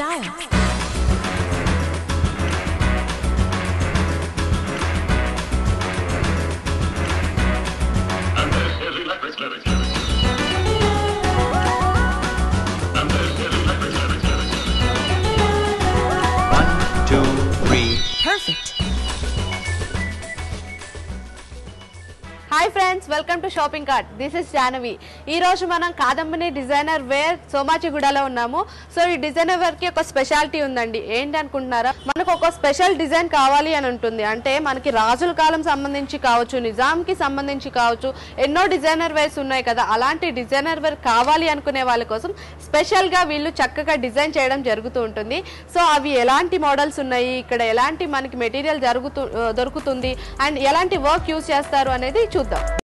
style. And this is electric lyrics. And this is electric lyrics. One, two, three. Perfect. Hi friends welcome to shopping cart this is Janavi ఈ రోజు మనం కాదంబని designer wear సోమాచిగూడలో ఉన్నాము so ఈ designer wear కి ఒక speciality ఉందండి ఏంటి అనుకుంటున్నారా మనకు ఒక స్పెషల్ డిజైన్ కావాలి అని ఉంటుంది అంటే మనకి రాజుల కాలం సంబంధించి కావచ్చు నిజాంకి సంబంధించి కావచ్చు ఎన్నో డిజైనర్ వేర్స్ ఉన్నాయి కదా అలాంటి డిజైనర్ వేర్ కావాలి అనుకునే వాళ్ళ కోసం స్పెషల్ గా వీళ్ళు చక్కగా డిజైన్ చేయడం జరుగుతూ ఉంటుంది సో అవి ఎలాంటి మోడల్స్ ఉన్నాయి ఇక్కడ ఎలాంటి మనకి మెటీరియల్ జరుగుతూ దొరుకుతుంది అండ్ ఎలాంటి వర్క్ యూస్ చేస్తారు అనేది చూద్దాం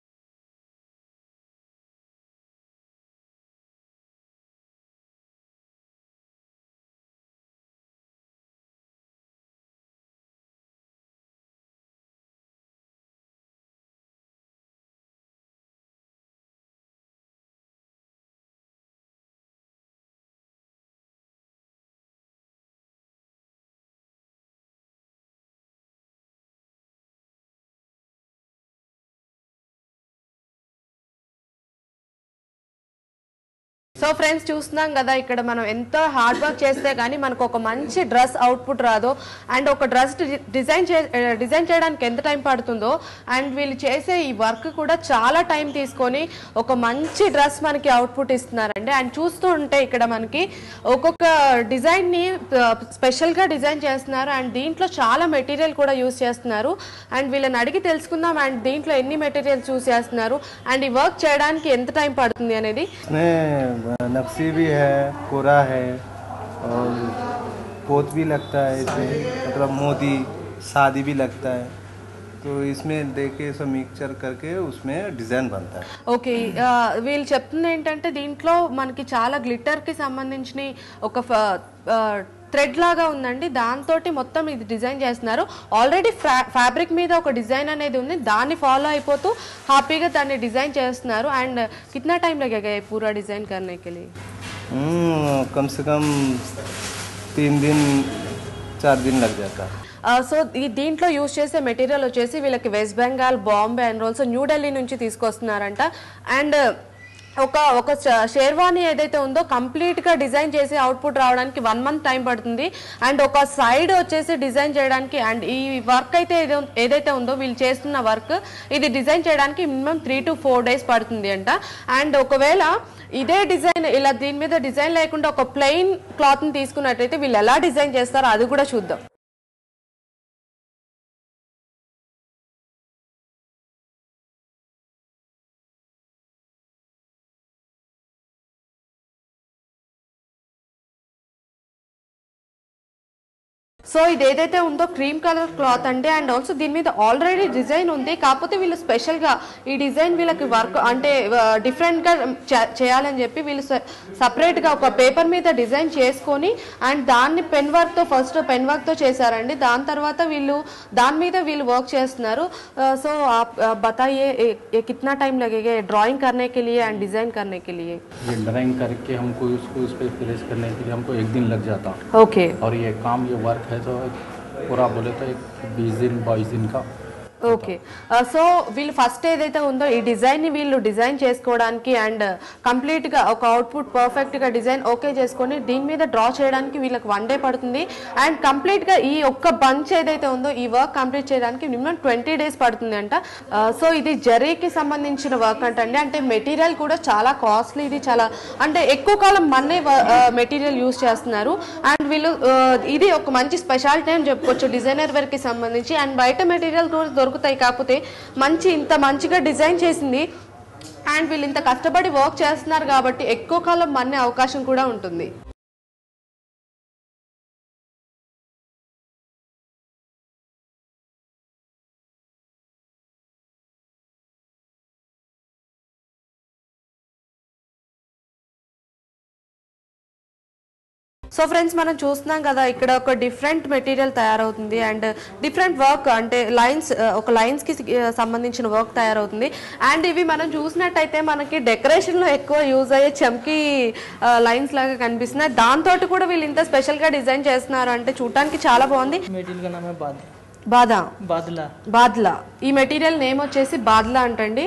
సో ఫ్రెండ్స్ చూస్తున్నాం కదా ఇక్కడ మనం ఎంతో హార్డ్ వర్క్ చేస్తే కానీ మనకు ఒక మంచి డ్రెస్ అవుట్పుట్ రాదు అండ్ ఒక డ్రెస్ డిజైన్ చే డిజైన్ చేయడానికి ఎంత టైం పడుతుందో అండ్ వీళ్ళు చేసే ఈ వర్క్ కూడా చాలా టైం తీసుకొని ఒక మంచి డ్రెస్ మనకి అవుట్పుట్ ఇస్తున్నారండి అండ్ చూస్తూ ఉంటే ఇక్కడ మనకి ఒక్కొక్క డిజైన్ని స్పెషల్గా డిజైన్ చేస్తున్నారు అండ్ దీంట్లో చాలా మెటీరియల్ కూడా యూస్ చేస్తున్నారు అండ్ వీళ్ళని అడిగి తెలుసుకుందాం అండ్ దీంట్లో ఎన్ని మెటీరియల్స్ యూస్ చేస్తున్నారు అండ్ ఈ వర్క్ చేయడానికి ఎంత టైం పడుతుంది అనేది इसमें नक्शी भी है कोरा है और पोत भी लगता है इसमें मतलब मोदी शादी भी लगता है तो इसमें देके सब मिक्सचर करके उसमें डिज़ाइन बनता है ఓకే ఆ, వీళ్ళు చెప్తుంది ఏంటంటే దీంట్లో మనకి చాలా గ్లిటర్ కి సంబంధించిన ఒక థ్రెడ్ లాగా ఉందండి దాంతో మొత్తం ఇది డిజైన్ చేస్తున్నారు ఆల్రెడీ ఫ్యాబ్రిక్ మీద ఒక డిజైన్ అనేది ఉంది దాన్ని ఫాలో అయిపోతూ హ్యాపీగా దాన్ని డిజైన్ చేస్తున్నారు అండ్ కిतना టైం लगेगा ये पूरा डिजाइन करने के लिए हम्म, कम से कम तीन दिन चार दिन लग जाता है సో ఈ దీంట్లో యూజ్ చేసే మెటీరియల్ వచ్చేసి వీళ్ళకి west Bengal Bombay and also New Delhi నుంచి తీసుకొస్తున్నారంట అండ్ ఒక ఒక ష- షేర్వానీ ఏదైతే ఉందో కంప్లీట్ గా డిజైన్ చేసి అవుట్పుట్ రావడానికి వన్ మంత్ టైం పడుతుంది అండ్ ఒక సైడ్ వచ్చేసి డిజైన్ చేయడానికి అండ్ ఈ వర్క్ అయితే ఏదో- ఏదైతే ఉందో వీళ్ళు చేస్తున్న వర్క్ ఇది డిజైన్ చేయడానికి minimum three to four days పడుతుంది అంట అండ్ ఒకవేళ ఇదే డిజైన్ ఇలా దీని మీద డిజైన్ లేకుండా ఒక ప్లెయిన్ క్లాత్ ని తీసుకున్నట్టయితే వీళ్ళు ఎలా డిజైన్ చేస్తారో అది కూడా చూద్దాం సో ఇది ఏదైతే ఉందో క్రీమ్ కలర్ క్లాత్ అంటే అండ్ ఆల్సో దీని మీద ఆల్రెడీ డిజైన్ ఉంది కాకపోతే వీళ్ళు స్పెషల్ గా ఈ డిజైన్ వీళ్ళకి వర్క్ అంటే డిఫరెంట్ గా చే- చేయాలని చెప్పి వీళ్ళు సపరేట్ గా ఒక పేపర్ మీద డిజైన్ చేసుకొని అండ్ దాన్ని పెన్ వర్క్ తో ఫస్ట్ పెన్ వర్క్ తో చేశారండి దాని తర్వాత వీళ్ళు దాని మీద వీళ్ళు వర్క్ చేస్తున్నారు సో బతాయే కిतना टाइम लगेगा ड्राइंग करने के लिए एंड डिजाइन करने के लिए ये ड्राइंग करके हमको उसको उस पर प्लेस करने के लिए हमको एक दिन लग जाता ओके और ये काम ये वर्क है तो पूरा बोले तो एक बीस दिन बाईस दिन का ఓకే సో వీళ్ళు ఫస్ట్ ఏదైతే ఉందో ఈ డిజైన్ ని వీళ్ళు డిజైన్ చేసుకోవడానికి అండ్ కంప్లీట్ గా ఒక అవుట్పుట్ పర్ఫెక్ట్ గా డిజైన్ ఓకే చేసుకొని దీని మీద డ్రా చేయడానికి వీళ్ళకి వన్ డే పడుతుంది అండ్ కంప్లీట్ గా ఈ ఒక్క బంచ్ ఏదైతే ఉందో ఈ వర్క్ కంప్లీట్ చేయడానికి మినిమం ట్వంటీ డేస్ పడుతుంది అంట సో ఇది జరీకి సంబంధించిన వర్క్ అంటండి అంటే మెటీరియల్ కూడా చాలా కాస్ట్లీ ఇది చాలా అంటే ఎక్కువ కాలం మన్నే మెటీరియల్ యూస్ చేస్తున్నారు అండ్ వీళ్ళు ఆ, ఇది ఒక మంచి స్పెషాలిటీ అని చెప్పుకోవచ్చు డిజైనర్ వేర్ కి సంబంధించి అండ్ బయట మెటీరియల్ కూడా దొరుకుతాయి కాకపోతే మంచి ఇంత మంచిగా డిజైన్ చేసింది అండ్ వీళ్ళు ఇంత కష్టపడి వర్క్ చేస్తున్నారు కాబట్టి ఎక్కువ కాలం మన్నే అవకాశం కూడా ఉంటుంది సో ఫ్రెండ్స్ మనం చూస్తున్నాం కదా ఇక్కడ ఒక డిఫరెంట్ మెటీరియల్ తయారవుతుంది అండ్ డిఫరెంట్ వర్క్ అంటే లైన్స్ ఒక లైన్స్ కి ఆ, సంబంధించిన వర్క్ తయారవుతుంది అండ్ ఇవి మనం చూసినట్టయితే మనకి డెకరేషన్ లో ఎక్కువ యూజ్ అయ్యే చమ్కీ లైన్స్ లాగా కనిపిస్తున్నాయి దాంతో కూడా వీళ్ళు ఇంత స్పెషల్ గా డిజైన్ చేస్తున్నారు అంటే చూడటానికి చాలా బాగుంది मेटीरियल का नाम है बाद బాదా बादला బాద్లా ఈ మెటీరియల్ నేమ్ వచ్చేసి బాద్లా అంటండి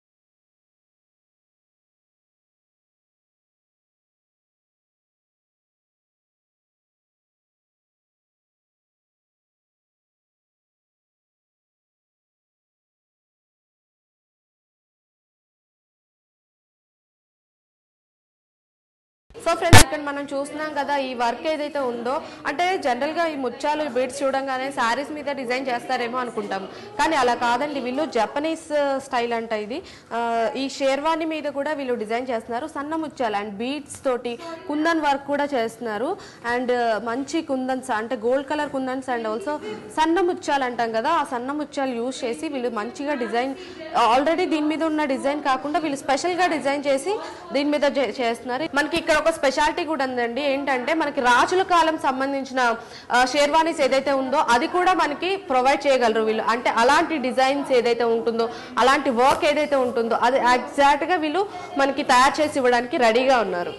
సో ఫ్రెండ్స్ ఇక్కడ మనం చూస్తున్నాం కదా ఈ వర్క్ ఏదైతే ఉందో అంటే జనరల్ గా ఈ ముత్యాలు ఈ బీడ్స్ చూడంగానే శారీస్ మీద డిజైన్ చేస్తారేమో అనుకుంటాం కానీ అలా కాదండి వీళ్ళు జపనీస్ స్టైల్ అంట ఇది ఆ, ఈ షేర్వాణి మీద కూడా వీళ్ళు డిజైన్ చేస్తున్నారు సన్న ముత్యాలు అండ్ బీడ్స్ తోటి కుందన్ వర్క్ కూడా చేస్తున్నారు అండ్ మంచి కుందన్స్ అంటే గోల్డ్ కలర్ కుందన్స్ అండ్ ఆల్సో సన్న ముత్యాలు అంటాం కదా ఆ సన్న ముత్యాలు యూజ్ చేసి వీళ్ళు మంచిగా డిజైన్ ఆల్రెడీ దీని మీద ఉన్న డిజైన్ కాకుండా వీళ్ళు స్పెషల్ గా డిజైన్ చేసి దీని మీద చే- చేస్తున్నారు మనకి ఇక్కడ ఒక స్పెషాలిటీ కూడా ఉందండి ఏంటంటే మనకి రాజుల కాలం సంబంధించిన ఆ, షేర్వానీస్ ఏదైతే ఉందో అది కూడా మనకి ప్రొవైడ్ చేయగలరు వీళ్ళు అంటే అలాంటి డిజైన్స్ ఏదైతే ఉంటుందో అలాంటి వర్క్ ఏదైతే ఉంటుందో అది ఎగ్జాక్ట్ గా వీళ్ళు మనకి తయారు చేసి ఇవ్వడానికి రెడీగా ఉన్నారు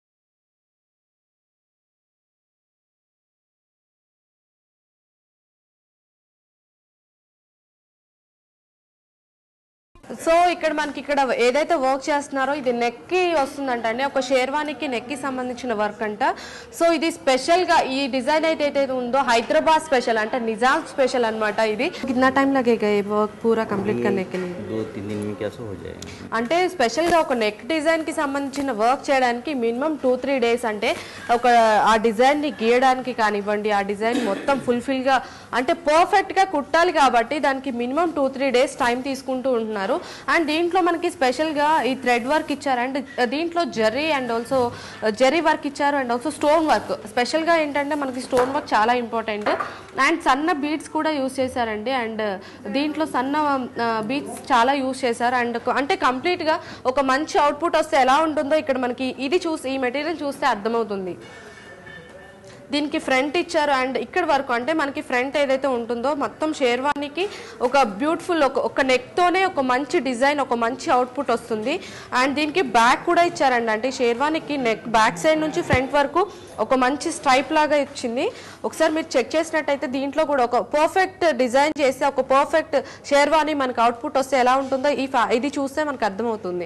సో ఇక్కడ మనకి ఇక్కడ ఏదైతే వర్క్ చేస్తున్నారో ఇది నెక్ కి వస్తుందంట అండి ఒక షేర్వానికి నెక్ కి సంబంధించిన వర్క్ అంట సో ఇది స్పెషల్ గా ఈ డిజైన్ అయితే ఏదైతే ఉందో హైదరాబాద్ స్పెషల్ అంటే నిజాం స్పెషల్ అన్నమాట ఇది కిतना టైం लगेगा ये वर्क पूरा कंप्लीट करने के लिए दो तीन दिन में कैसे हो जाएगा అంటే స్పెషల్ గా ఒక నెక్ డిజైన్ కి సంబంధించిన వర్క్ చేయడానికి మినిమం టూ త్రీ డేస్ అంటే ఒక ఆ డిజైన్ ని గీయడానికి కానివ్వండి ఆ డిజైన్ మొత్తం ఫుల్ఫిల్ గా అంటే పర్ఫెక్ట్ గా కుట్టాలి కాబట్టి దానికి minimum two three days time తీసుకుంటూ ఉంటున్నారు అండ్ దీంట్లో మనకి స్పెషల్ గా ఈ థ్రెడ్ వర్క్ ఇచ్చారు అండ్ దీంట్లో zari and also zari work ఇచ్చారు and also stone work special గా ఏంటంటే మనకి స్టోన్ వర్క్ చాలా ఇంపార్టెంట్ అండ్ సన్న బీడ్స్ కూడా యూస్ చేశారండి అండ్ దీంట్లో సన్న బీడ్స్ చాలా యూస్ చేశారు అండ్ అంటే కంప్లీట్ గా ఒక మంచి అవుట్పుట్ వస్తే ఎలా ఉంటుందో ఇక్కడ మనకి ఇది చూసి ఈ మెటీరియల్ చూస్తే అర్థమవుతుంది దీనికి ఫ్రంట్ ఇచ్చారు అండ్ ఇక్కడ వరకు అంటే మనకి ఫ్రంట్ ఏదైతే ఉంటుందో మొత్తం షేర్వానికి ఒక బ్యూటిఫుల్ ఒక ఒక నెక్ తోనే ఒక మంచి డిజైన్ ఒక మంచి అవుట్పుట్ వస్తుంది అండ్ దీనికి బ్యాక్ కూడా ఇచ్చారండి అంటే షేర్వానికి నెక్ బ్యాక్ సైడ్ నుంచి ఫ్రంట్ వరకు ఒక మంచి స్ట్రైప్ లాగా ఇచ్చింది ఒకసారి మీరు చెక్ చేసినట్టయితే దీంట్లో కూడా ఒక పర్ఫెక్ట్ డిజైన్ చేసి ఒక పర్ఫెక్ట్ షేర్వాని మనకి అవుట్పుట్ వస్తే ఎలా ఉంటుందో ఈ ఫా- ఇది చూస్తే మనకు అర్థమవుతుంది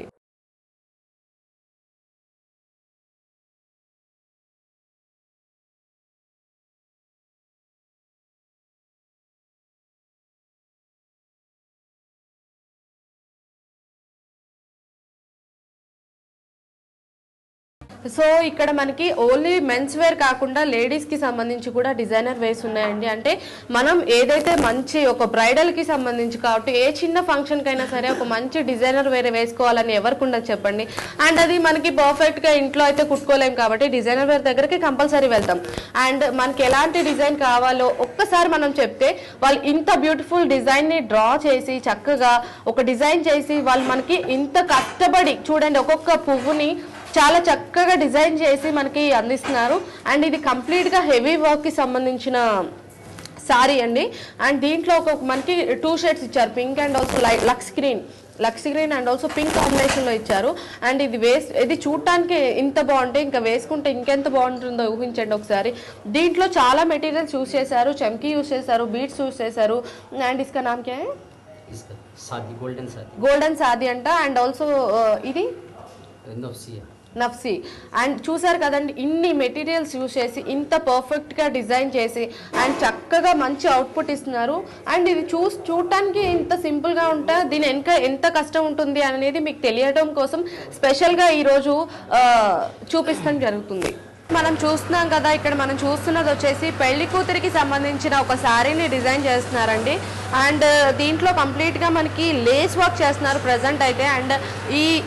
సో ఇక్కడ మనకి ఓన్లీ మెన్స్ వేర్ కాకుండా లేడీస్ కి సంబంధించి కూడా డిజైనర్ వేస్ ఉన్నాయండి అంటే మనం ఏదైతే మంచి ఒక బ్రైడల్ కి సంబంధించి కాబట్టి ఏ చిన్న ఫంక్షన్ కైనా సరే ఒక మంచి డిజైనర్ వేరే వేసుకోవాలని ఎవరికి ఉండదు చెప్పండి అండ్ అది మనకి పర్ఫెక్ట్ గా ఇంట్లో అయితే కుట్టుకోలేం కాబట్టి డిజైనర్ వేర్ దగ్గరికి కంపల్సరీ వెళ్తాం అండ్ మనకి ఎలాంటి డిజైన్ కావాలో ఒక్కసారి మనం చెప్తే వాళ్ళు ఇంత బ్యూటిఫుల్ డిజైన్ ని డ్రా చేసి చక్కగా ఒక డిజైన్ చేసి వాళ్ళు మనకి ఇంత కష్టపడి చూడండి ఒక్కొక్క పువ్వుని చాలా చక్కగా డిజైన్ చేసి మనకి అందిస్తున్నారు అండ్ ఇది కంప్లీట్ గా హెవీ వర్క్ కి సంబంధించిన సారీ అండి అండ్ దీంట్లో ఒక మనకి టూ షేడ్స్ ఇచ్చారు పింక్ అండ్ ఆల్సో లైట్ లక్స్ గ్రీన్ లక్స్ green and also pink combination లో ఇచ్చారు అండ్ ఇది వేస్ ఇది చూడటానికి ఇంత బాగుంటే ఇంకా వేసుకుంటే ఇంకెంత బాగుంటుందో ఊహించండి ఒకసారి దీంట్లో చాలా మెటీరియల్స్ యూస్ చేశారు చమ్కీ యూస్ చేశారు బీడ్స్ యూస్ చేశారు అండ్ ఇస్కా నామ్ క్యా హై इसका शादी गोल्डन शादी గోల్డెన్ సాది అంట అండ్ ఆల్సో ఇది नफसी है నఫ్సి అండ్ చూసారు కదండి ఇన్ని మెటీరియల్స్ యూస్ చేసి ఇంత పర్ఫెక్ట్ గా డిజైన్ చేసి అండ్ చక్కగా మంచి అవుట్పుట్ ఇస్తున్నారు అండ్ ఇది చూ చూడటానికి ఇంత సింపుల్ గా ఉంటే దీని వెనక ఎంత కష్టం ఉంటుంది అనేది మీకు తెలియడం కోసం స్పెషల్ గా ఈరోజు ఆ, చూపించడం జరుగుతుంది మనం చూస్తున్నాం కదా ఇక్కడ మనం చూస్తున్నది వచ్చేసి పెళ్లి కూతురికి సంబంధించిన ఒక శారీని డిజైన్ చేస్తున్నారండి అండ్ దీంట్లో కంప్లీట్ గా మనకి లేస్ వర్క్ చేస్తున్నారు ప్రజెంట్ అయితే అండ్ ఈ ఈ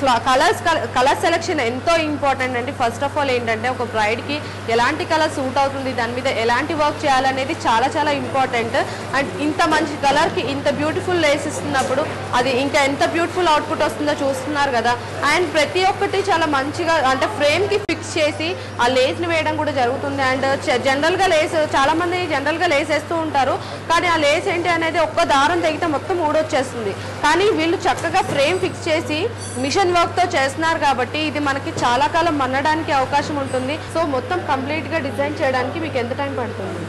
కలర్స్ కలర్ సెలెక్షన్ ఎంతో ఇంపార్టెంట్ అండి ఫస్ట్ ఆఫ్ ఆల్ ఏంటంటే ఒక బ్రైడ్కి ఎలాంటి కలర్ సూట్ అవుతుంది దాని మీద ఎలాంటి వర్క్ చేయాలనేది చాలా చాలా ఇంపార్టెంట్ అండ్ ఇంత మంచి కలర్కి ఇంత బ్యూటిఫుల్ లేస్ ఇస్తున్నప్పుడు అది ఇంకా ఎంత బ్యూటిఫుల్ అవుట్పుట్ వస్తుందో చూస్తున్నారు కదా అండ్ ప్రతి ఒక్కటి చాలా మంచిగా అంటే ఫ్రేమ్కి ఫిక్స్ చేసి ఆ లేస్ని వేయడం కూడా జరుగుతుంది అండ్ జనరల్గా లేస్ చాలా మంది జనరల్గా లేస్ వేస్తూ ఉంటారు కానీ ఆ లేస్ ఏంటి అనేది ఒక్క దారం తెగితే మొత్తం ఊడొచ్చేస్తుంది కానీ వీళ్ళు చక్కగా ఫ్రేమ్ ఫిక్స్ చేసి మిషన్ వర్క్తో చేస్తున్నారు కాబట్టి ఇది మనకి చాలా కాలం మన్నడానికి అవకాశం ఉంటుంది సో మొత్తం కంప్లీట్గా డిజైన్ చేయడానికి మీకు ఎంత టైం పడుతుంది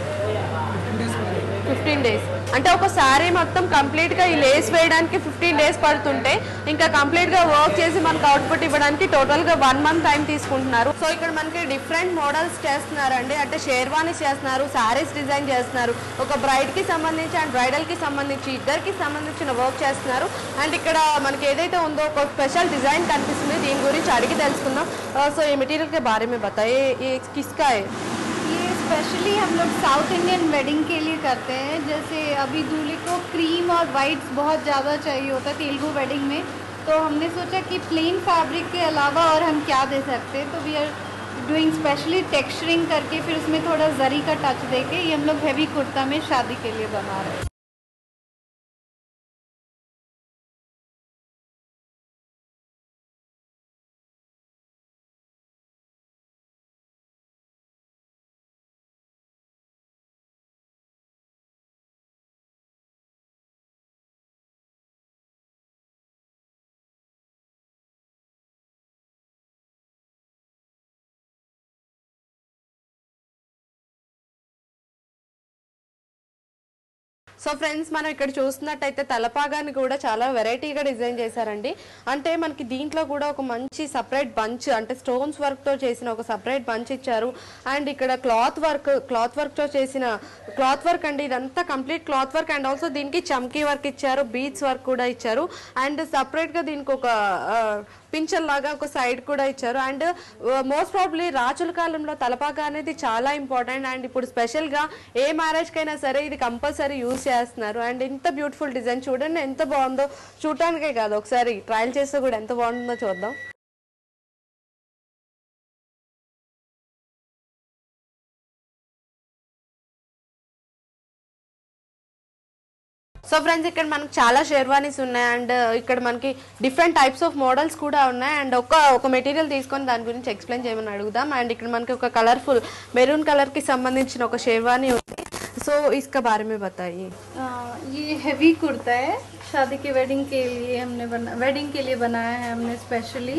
ఫిఫ్టీన్ డేస్ అంటే ఒక శారీ మొత్తం కంప్లీట్ గా ఈ లేస్ వేయడానికి ఫిఫ్టీన్ డేస్ పడుతుంటే ఇంకా కంప్లీట్ గా వర్క్ చేసి మనకు అవుట్పుట్ ఇవ్వడానికి టోటల్ గా వన్ మంత్ టైం తీసుకుంటున్నారు సో ఇక్కడ మనకి డిఫరెంట్ మోడల్స్ చేస్తున్నారండి అంటే షేర్వానీస్ చేస్తున్నారు శారీస్ డిజైన్ చేస్తున్నారు ఒక బ్రైడ్ కి సంబంధించి అండ్ బ్రైడల్ కి సంబంధించి ఇద్దరికి సంబంధించిన వర్క్ చేస్తున్నారు అండ్ ఇక్కడ మనకి ఏదైతే ఉందో ఒక స్పెషల్ డిజైన్ కనిపిస్తుంది దీని గురించి అడిగి తెలుసుకుందాం సో ఈ మెటీరియల్ के बारे में बताइए ये किसका है ये स्पेशली हम लोग साउथ इंडियन वेडिंग के लिए करते हैं जैसे अभी दूल्हे को क्रीम और वाइट्स बहुत ज़्यादा चाहिए होता है तेलुगु वेडिंग में तो हमने सोचा कि प्लेन फैब्रिक के अलावा और हम क्या दे सकते हैं तो we are doing specially texturing करके फिर उसमें थोड़ा जरी का टच देके ये हम लोग हेवी कुर्ता में शादी के लिए बना रहे हैं సో ఫ్రెండ్స్ మనం ఇక్కడ చూస్తున్నట్టయితే తలపాగాని కూడా చాలా వెరైటీగా డిజైన్ చేశారండి అంటే మనకి దీంట్లో కూడా ఒక మంచి సపరేట్ బంచ్ అంటే స్టోన్స్ వర్క్ తో చేసిన ఒక సపరేట్ బంచ్ ఇచ్చారు అండ్ ఇక్కడ క్లాత్ వర్క్ క్లాత్ వర్క్ తో చేసిన క్లాత్ వర్క్ అండి ఇదంతా complete cloth work and also దీనికి చమ్కీ వర్క్ ఇచ్చారు బీచ్ వర్క్ కూడా ఇచ్చారు అండ్ సపరేట్ గా దీనికి ఒక పింఛన్ లాగా ఒక సైడ్ కూడా ఇచ్చారు అండ్ మోస్ట్ ప్రాబ్లీ రాజుల కాలంలో తలపాగా అనేది చాలా ఇంపార్టెంట్ అండ్ ఇప్పుడు స్పెషల్ గా ఏ మ్యారేజ్ కైనా సరే ఇది కంపల్సరీ యూజ్ చేస్తున్నారు అండ్ ఇంత బ్యూటిఫుల్ డిజైన్ చూడండి ఎంత బాగుందో చూడటానికే కాదు ఒకసారి ట్రయల్ చేస్తే కూడా ఎంత బాగుంటుందో చూద్దాం సో ఫ్రెండ్స్ ఇక్కడ మనకి చాలా షేర్వానీస్ ఉన్నాయి అండ్ ఇక్కడ మనకి డిఫరెంట్ టైప్స్ ఆఫ్ మోడల్స్ కూడా ఉన్నాయి అండ్ ఒక ఒక మెటీరియల్ తీసుకొని దాని గురించి ఎక్స్ప్లెయిన్ చేయమని అడుగుదాం అండ్ ఇక్కడ మనకి ఒక కలర్ఫుల్ మెరూన్ కలర్ కి సంబంధించిన ఒక షేర్వానీ ఉంది సో इसका बारे में बताइए आ, ये हेवी कुर्ता है शादी के वेडिंग के लिए हमने बना वेडिंग के लिए बनाया है हमने स्पेशली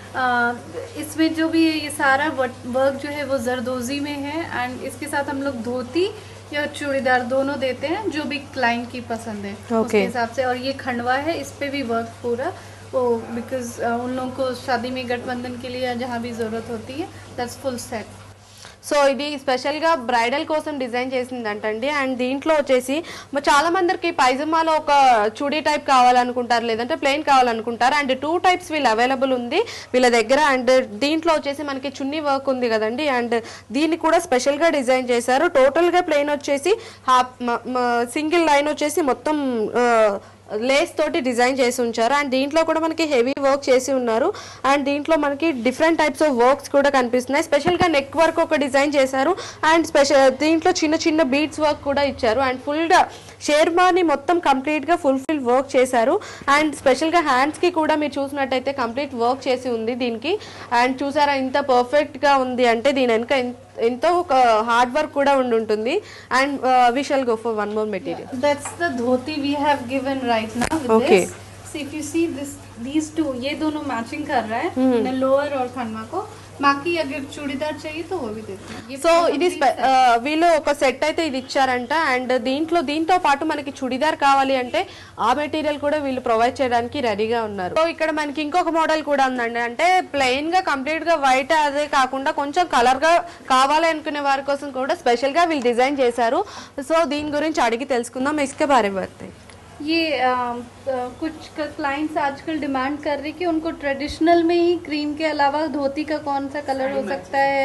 इसमें जो भी है ये सारा वर्क जो है वो जरदोजी में है एंड इसके साथ हम लोग धोती या चूड़ीदार दोनों देते हैं जो भी क्लाइंट की पसंद है उसके Okay. हिसाब से और ये खंडवा है इस पे भी वर्क पूरा वो बिकॉज उन लोगों को शादी में गठबंधन के लिए या जहाँ भी ज़रूरत होती है दैट्स फुल सेट సో ఇది స్పెషల్ గా బ్రైడల్ కోసం డిజైన్ చేసిందంటండి అండ్ దీంట్లో వచ్చేసి మ- చాలా మందికి పైజమాలో ఒక చుడీ టైప్ కావాలనుకుంటారు లేదంటే ప్లెయిన్ కావాలనుకుంటారు అండ్ టూ టైప్స్ వీళ్ళు అవైలబుల్ ఉంది వీళ్ళ దగ్గర అండ్ దీంట్లో వచ్చేసి మనకి చున్నీ వర్క్ ఉంది కదండి అండ్ దీన్ని కూడా స్పెషల్ గా డిజైన్ చేశారు టోటల్ గా ప్లెయిన్ వచ్చేసి హాఫ్ సింగిల్ లైన్ వచ్చేసి మొత్తం ఆ, లేస్ తోటి డిజైన్ చేసి ఉంచారు అండ్ దీంట్లో కూడా మనకి హెవీ వర్క్ చేసి ఉన్నారు అండ్ దీంట్లో మనకి డిఫరెంట్ టైప్స్ ఆఫ్ వర్క్స్ కూడా కనిపిస్తున్నాయి స్పెషల్ గా నెక్ వర్క్ ఒక డిజైన్ చేశారు అండ్ స్పెషల్ దీంట్లో చిన్న చిన్న బీడ్స్ వర్క్ కూడా ఇచ్చారు అండ్ ఫుల్ గా షేర్వాని మొత్తం కంప్లీట్ గా ఫుల్ఫిల్ వర్క్ చేశారు అండ్ స్పెషల్ గా హ్యాండ్స్ కి కూడా మీరు చూసినట్టయితే కంప్లీట్ వర్క్ చేసి ఉంది దీనికి అండ్ చూసారా ఇంత పర్ఫెక్ట్ గా ఉంది అంటే దీని వెనక ఎన్- ఎంతో ఒక హార్డ్ వర్క్ కూడా ఉండి ఉంటుంది and we shall go for one more material That's the dhoti we have given right now with Okay. this. So if you see this, these two, ये दोनों मैचिंग कर रहा है लोअर और खंडवा को बाकी अगर चूड़ीदार चाहिए तो वो भी देते हैं ये సో पूरा ఇది complete స్పె- set. ఆ, వీళ్ళు ఒక సెట్ అయితే ఇది ఇచ్చారంట అండ్ దీంట్లో దీంతో పాటు మనకి చుడిదార్ కావాలి అంటే ఆ మెటీరియల్ కూడా వీళ్ళు ప్రొవైడ్ చేయడానికి రెడీగా ఉన్నారు సో ఇక్కడ మనకి ఇంకొక మోడల్ కూడా ఉందండి అంటే ప్లెయిన్ గా కంప్లీట్ గా వైట్ అదే కాకుండా కొంచెం కలర్ గా కావాలి అనుకునే వారి కోసం కూడా స్పెషల్ గా వీళ్ళు డిజైన్ చేశారు సో దీని గురించి అడిగి తెలుసుకుందాం ఇసుక బారే పడతాయి ये अम, अ, कुछ क्लाइंट्स आजकल डिमांड कर रही कि उनको ट्रेडिशनल में ही क्रीम के अलावा धोती का कौन सा कलर हो सकता है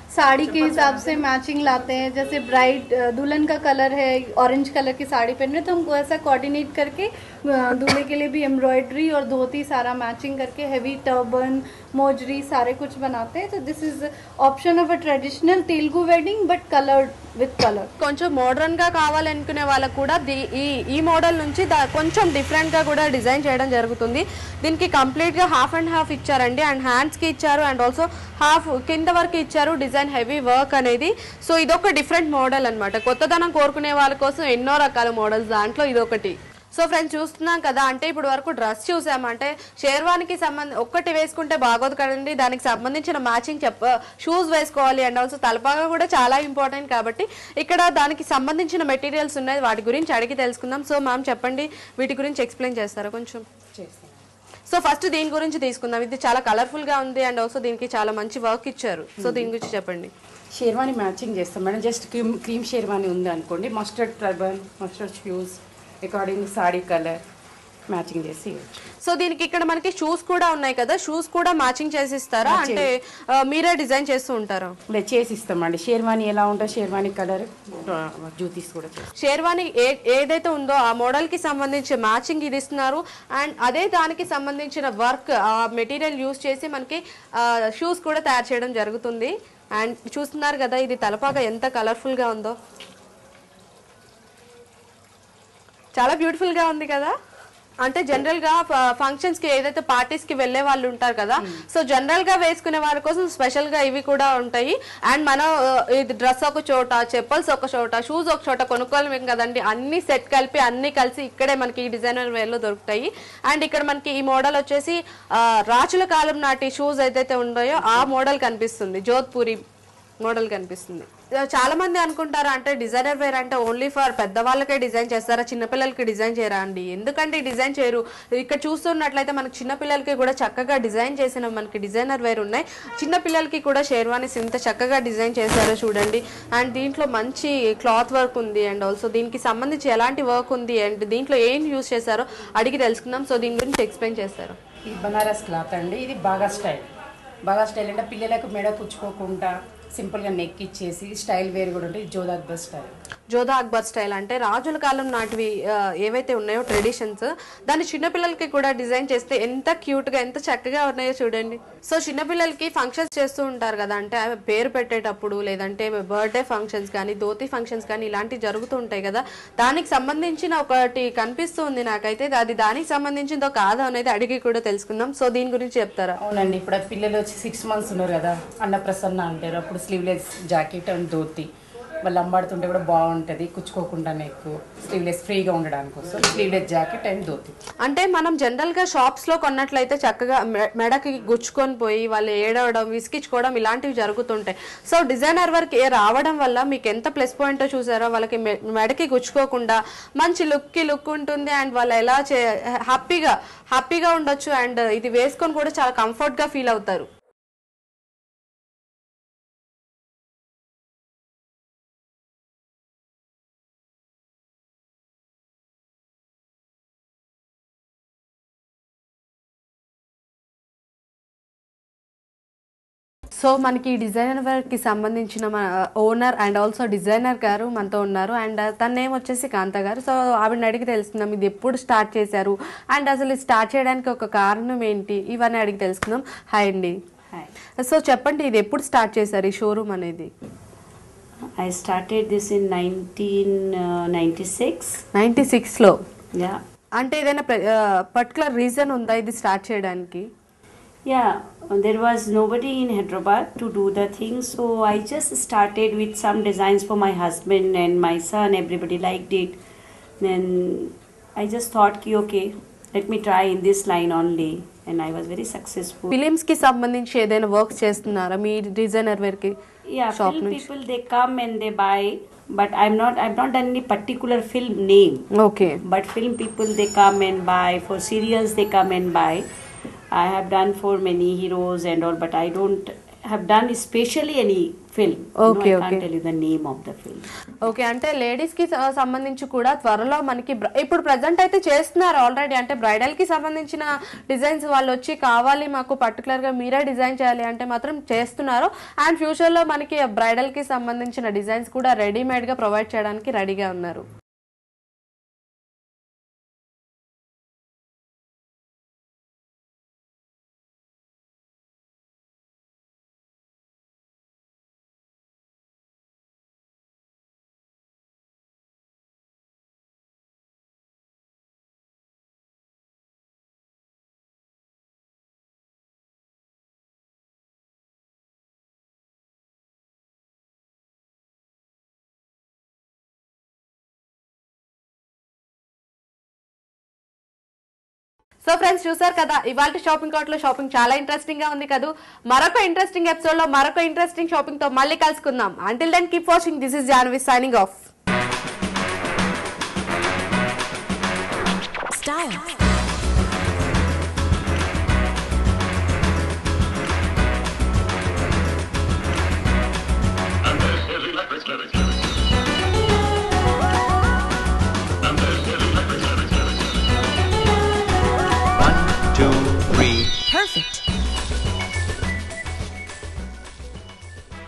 साड़ी के हिसाब से मैचिंग लाते हैं जैसे ब्राइड दुल्हन का कलर है ऑरेंज कलर की साड़ी पहन रहे हैं, तो हमको ऐसा कोऑर्डिनेट करके अ, दूल्हे के लिए भी एम्ब्रॉयडरी और धोती सारा मैचिंग करके हैवी टर्बन मोजरी सारे कुछ बनाते हैं तो this is option of a traditional Telugu wedding but coloured with colour కొంచెం మోడర్న్ గా కావాలనుకునే వాళ్ళకు కూడా దీ- ఈ ఈ మోడల్ నుంచి దా- కొంచెం డిఫరెంట్ గా కూడా డిజైన్ చేయడం జరుగుతుంది దీనికి కంప్లీట్ గా హాఫ్ అండ్ హాఫ్ ఇచ్చారండి అండ్ హ్యాండ్స్ కి ఇచ్చారు అండ్ ఆల్సో హాఫ్ కింద వరకు ఇచ్చారు డిజైన్ హెవీ వర్క్ అనేది సో ఇదొక డిఫరెంట్ మోడల్ అన్నమాట కొత్తదనం కోరుకునే వాళ్ళ కోసం ఎన్నో రకాల మోడల్స్ దాంట్లో ఇదొకటి సో ఫ్రెండ్స్ చూస్తున్నాం కదా అంటే ఇప్పుడు వరకు డ్రెస్ చూసామంటే షేర్వానికి సంబంధ ఒక్కటి వేసుకుంటే బాగోదు కదండి దానికి సంబంధించిన మ్యాచింగ్ చెప్ప షూస్ వేసుకోవాలి అండ్ ఆల్సో తలపాగా కూడా చాలా ఇంపార్టెంట్ కాబట్టి ఇక్కడ దానికి సంబంధించిన మెటీరియల్స్ ఉన్నాయి వాటి గురించి అడిగి తెలుసుకుందాం సో మ్యామ్ చెప్పండి వీటి గురించి ఎక్స్ప్లెయిన్ చేస్తారా కొంచెం సో ఫస్ట్ దీని గురించి తీసుకుందాం ఇది చాలా కలర్ఫుల్ గా ఉంది అండ్ ఆల్సో దీనికి చాలా మంచి వర్క్ ఇచ్చారు సో దీని గురించి చెప్పండి షేర్వాణి మ్యాచింగ్ చేస్తాం madam just cream cream sherwani ఉంది అనుకోండి mustard turban mustard shoes according sari colour matching చేసి ఇవ్వచ్చు సో దీనికి ఇక్కడ మనకి షూస్ కూడా ఉన్నాయి కదా షూస్ కూడా మ్యాచింగ్ చేసి ఇస్తారా అంటే ఆ, మీరే డిజైన్ చేస్తూ ఉంటారా లేదు చేసి ఇస్తామండి షేర్వాణి ఎలా ఉంటుంది షేర్వాణి కలర్ జ్యూతీస్ కూడా చేస్తాం షేర్వాణి ఏ ఏదైతే ఉందో ఆ మోడల్ కి సంబంధించి మ్యాచింగ్ ఇది ఇస్తున్నారు అండ్ అదే దానికి సంబంధించిన వర్క్ ఆ మెటీరియల్ యూస్ చేసి మనకి షూస్ కూడా తయారు చేయడం జరుగుతుంది అండ్ చూస్తున్నారు కదా ఇది తలపాగా ఎంత కలర్ఫుల్ గా ఉందో చాలా బ్యూటిఫుల్ గా ఉంది కదా అంటే జనరల్ గా ఫంక్షన్స్ కి ఏదైతే పార్టీస్ కి వెళ్ళే వాళ్ళు ఉంటారు కదా సో జనరల్ గా వేసుకునే వాళ్ళ కోసం స్పెషల్ గా ఇవి కూడా ఉంటాయి అండ్ మనం ఆ, ఇది డ్రెస్ ఒక చోట చెప్పల్స్ ఒక చోట షూస్ ఒక చోట కొనుక్కోలేం కదండి అన్ని సెట్ కలిపి అన్ని కలిసి ఇక్కడే మనకి ఈ డిజైనర్ వేర్ లో దొరుకుతాయి అండ్ ఇక్కడ మనకి ఈ మోడల్ వచ్చేసి ఆ, రాజుల కాలం నాటి షూస్ ఏదైతే ఉన్నాయో ఆ మోడల్ కనిపిస్తుంది జోధ్పూరి మోడల్ కనిపిస్తుంది చాలా మంది అనుకుంటారు అంటే డిజైనర్ వేర్ అంటే ఓన్లీ ఫర్ పెద్దవాళ్ళకే డిజైన్ చేస్తారా చిన్నపిల్లలకి డిజైన్ చేయరా అండి ఎందుకంటే డిజైన్ చేయరు ఇక్కడ చూస్తున్నట్లయితే మనకి చిన్నపిల్లలకి కూడా చక్కగా డిజైన్ చేసిన మనకి డిజైనర్ వేర్ ఉన్నాయి చిన్నపిల్లలకి కూడా షేర్వానీస్ ఇంత చక్కగా డిజైన్ చేశారో చూడండి అండ్ దీంట్లో మంచి క్లాత్ వర్క్ ఉంది అండ్ ఆల్సో దీనికి సంబంధించి ఎలాంటి వర్క్ ఉంది అండ్ దీంట్లో ఏం యూస్ చేశారో అడిగి తెలుసుకుందాం సో దీని గురించి ఎక్స్ప్లెయిన్ చేస్తారు ఇది బనారస్ క్లాత్ అండి ఇది బాగా స్టైల్ బాగా స్టైల్ అంటే పిల్లలకు మెడ కుచ్చుకోకుండా సింపుల్గా నెక్ ఇచ్చేసి స్టైల్ వేర్ కూడా ఉంటుంది జోదా అక్బర్ స్టైల్ జోధా అక్బర్ స్టైల్ అంటే రాజుల కాలం నాటివి ఆ, ఏవైతే ఉన్నాయో ట్రెడిషన్స్ దాన్ని చిన్నపిల్లలకి కూడా డిజైన్ చేస్తే ఎంత క్యూట్ గా ఎంత చక్కగా ఉన్నాయో చూడండి సో చిన్నపిల్లలకి ఫంక్షన్స్ చేస్తూ ఉంటారు కదా అంటే అవి పేరు పెట్టేటప్పుడు లేదంటే బర్త్డే ఫంక్షన్స్ కానీ ధోతి ఫంక్షన్స్ కానీ ఇలాంటివి జరుగుతూ ఉంటాయి కదా దానికి సంబంధించిన ఒకటి కనిపిస్తుంది నాకైతే అది దానికి సంబంధించిందో కాదో అనేది అడిగి కూడా తెలుసుకుందాం సో దీని గురించి చెప్తారా అవునండి ఇప్పుడు ఆ పిల్లలు వచ్చి సిక్స్ మంత్స్ ఉన్నారు కదా అన్నప్రసన్న అంటారు అప్పుడు స్లీవ్లెస్ జాకెట్ అండ్ ధోతి వాళ్ళు అంబాడుతుంటే కూడా బాగుంటుంది కుచ్చుకోకుండా నెక్ స్లీవ్లెస్ ఫ్రీగా ఉండడానికి కోసం స్లీవ్లెస్ జాకెట్ అండ్ ధోతి అంటే మనం జనరల్ గా షాప్స్ లో కొన్నట్లయితే చక్కగా మె- మెడకి గుచ్చుకొని పోయి వాళ్ళు ఏడవడం విసిగించుకోవడం ఇలాంటివి జరుగుతుంటాయి సో డిజైనర్ వర్క్ ఏ రావడం వల్ల మీకు ఎంత ప్లస్ పాయింట్ చూసారో వాళ్ళకి మె- మెడకి గుచ్చుకోకుండా మంచి లుక్ కి లుక్ ఉంటుంది అండ్ వాళ్ళు ఎలా చే హ్యాపీగా హ్యాపీగా ఉండొచ్చు అండ్ ఇది వేసుకొని కూడా చాలా కంఫర్ట్ గా ఫీల్ అవుతారు సో మనకి డిజైనర్ వర్క్ కి సంబంధించిన ఓనర్ అండ్ ఆల్సో డిజైనర్ గారు మనతో ఉన్నారు అండ్ తన నేమ్ వచ్చేసి కాంత గారు సో ఆవిడని అడిగి తెలుసుకుందాం ఇది ఎప్పుడు స్టార్ట్ చేశారు అండ్ అసలు ఇది స్టార్ట్ చేయడానికి ఒక కారణం ఏంటి ఇవన్నీ అడిగి తెలుసుకుందాం హాయ్ అండి Hi. సో చెప్పండి ఇది ఎప్పుడు స్టార్ట్ చేశారు ఈ షోరూమ్ అనేది I started this in 1996. Ninety సిక్స్లో Yeah. అంటే ఏదైనా పర్టికులర్ రీజన్ ఉందా ఇది స్టార్ట్ చేయడానికి Yeah, there was nobody in Hyderabad to do the thing, so I just started with some designs for my husband and my son. Everybody liked it. Then I just thought, ki, okay, let me try in this line only, and I was very successful. Films కి సంబంధించి ఏదైనా works చేస్తున్నారా మీ designer wear కి Yeah, shop film నుంచి people they come and they buy, but I'm not. I've not done any particular film name. Okay But film people they come and buy for serials they come and buy. I have done for many heroes and all, but I don't have done especially any film. Okay, no, I okay. can't tell you the name of the film. Okay అంటే ladies కి స- సంబంధించి కూడా త్వరలో మనకి బ్ర- ఇప్పుడు present అయితే చేస్తున్నారు ఆల్రెడీ అంటే బ్రైడల్ కి సంబంధించిన డిజైన్స్ వాళ్ళు వచ్చి కావాలి మాకు పర్టికులర్ గా మీరే డిజైన్ చేయాలి అంటే మాత్రం చేస్తున్నారు అండ్ ఫ్యూచర్ లో మనకి బ్రైడల్ కి సంబంధించిన డిజైన్స్ కూడా రెడీమేడ్ గా ప్రొవైడ్ చేయడానికి రెడీగా ఉన్నారు సో ఫ్రెండ్స్ చూసారు కదా ఇవాళ షాపింగ్ కార్ట్ లో షాపింగ్ చాలా ఇంట్రెస్టింగ్ గా ఉంది కదా మరొక ఇంట్రెస్టింగ్ ఎపిసోడ్ లో మరొక ఇంట్రెస్టింగ్ షాపింగ్ తో మళ్ళీ కలుసుకుందాం until then keep watching this is Janvi signing off Style